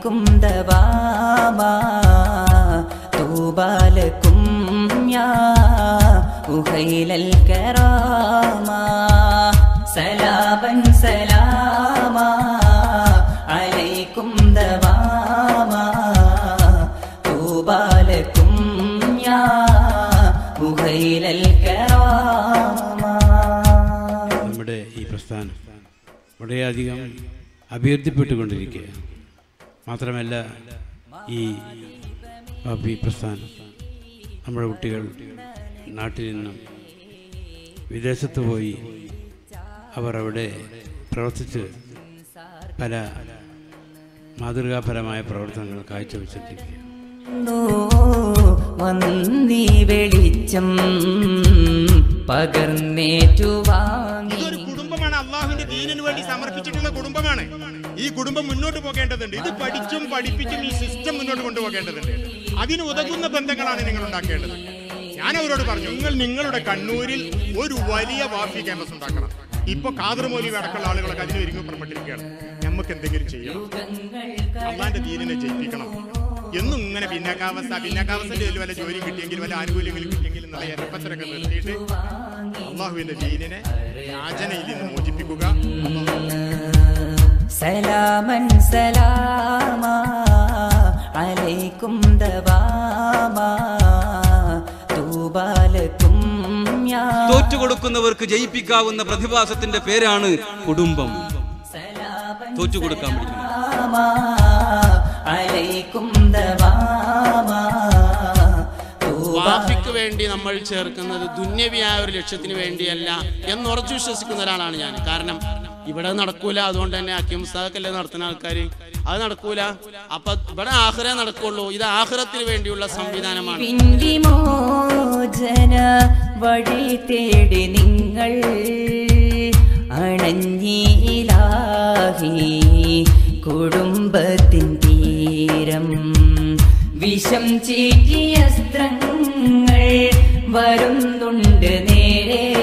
عليكم دواما طوبى لكم يا أهيل الكرامة سلاما سلاما عليكم دواما طوبى لكم يا أهيل الكرامة നമ്മുടെ ഈ പ്രസ്ഥാനം വളരെയധികം അഭ്യർത്ഥിപ്പെട്ടുകൊണ്ടിരിക്കുക മാത്രമല്ല ഈ ഈ പ്രസ്ഥാനം നമ്മുടെ കുട്ടികൾ നാട്ടിൽ നിന്നും വിദേശത്ത് പോയി അവർ അവിടെ പ്രവർത്തിച്ച് പല മാതൃകാപരമായ പ്രവർത്തനങ്ങൾ കാഴ്ചവെച്ചിട്ടിരിക്കുക വന്നീ വെളിച്ചം പകർന്നേറ്റു വാങ്ങി ഇതൊരു കുടുംബമാണ് അള്ളാഹുവിന്റെ ദീനിന് വേണ്ടി സമർപ്പിച്ചിട്ടുള്ള കുടുംബമാണ് ഈ കുടുംബം മുന്നോട്ട് പോകേണ്ടതുണ്ട് ഇത് പഠിച്ചും പഠിപ്പിച്ചും ഈ സിസ്റ്റം മുന്നോട്ട് കൊണ്ടുപോകേണ്ടതുണ്ട് അതിന് ഉതകുന്ന ബന്ധങ്ങളാണ് നിങ്ങൾ ഉണ്ടാക്കേണ്ടത് ഞാൻ അവരോട് പറഞ്ഞു നിങ്ങൾ നിങ്ങളുടെ കണ്ണൂരിൽ ഒരു വലിയ വാഫി ക്യാമ്പസ് ഉണ്ടാക്കണം ഇപ്പൊ കാതർമോലി അടക്കമുള്ള ആളുകളൊക്കെ അതിന് ഒരുങ്ങി പുറപ്പെട്ടിരിക്കുകയാണ് നമുക്ക് എന്തെങ്കിലും ചെയ്യണം അള്ളാന്റെ ദീനിനെ ജയിപ്പിക്കണം എന്നും ഇങ്ങനെ പിന്നാക്കാവസ്ഥ പിന്നാക്കാവസ്ഥന്റെ ഇതിൽ വല്ല ജോലിയും കിട്ടിയെങ്കിൽ വല്ല ആനുകൂല്യങ്ങളും കിട്ടിയെങ്കിൽ എന്നുള്ള എരപ്പത്തരൊക്കെ നിർത്തിയിട്ട് അള്ളാഹുവിന്റെ ദീനിനെ യാചനയിൽ നിന്ന് മോചിപ്പിക്കുക സലാമൻ സലാമാ അലൈക്കും ദവാമാ തൂബാലക്കും യാ തോറ്റുകൊടുക്കുന്നവർക്ക് ജയിപ്പിക്കാവുന്ന പ്രതിഭാസത്തിന്റെ പേരാണ് കുടുംബം തോറ്റുകൊടുക്കാൻ പഠിക്കണം ദവാമാ അലൈക്കും ദവാമാ വാഫിക്ക് വേണ്ടി നമ്മൾ ചേർക്കുന്നത് ദുന്യവിയായ ഒരു ലക്ഷ്യത്തിന് വേണ്ടിയല്ല എന്നുറച്ചു വിശ്വസിക്കുന്ന ഒരാളാണ് ഞാൻ കാരണം ഇവിടെ നടക്കൂല അതുകൊണ്ട് തന്നെ അക്കിം മുസ്താഖല്ലേ നടത്തുന്ന ആൾക്കാർ അത് നടക്കൂല അപ്പൊ ഇവിടെ ആഹ്റേ നടക്കുള്ളൂ ഇത് ആഹ്റത്തിന് വേണ്ടിയുള്ള സംവിധാനമാണ് പിന്തി മോചന വഴി തേടി നിങ്ങൾ അണഞ്ഞിലാഹി കുടുംബത്തിൻ തീരം വിഷം ചീറ്റിയ സ്ത്രങ്ങൾ വരുന്നുണ്ട് നേരെ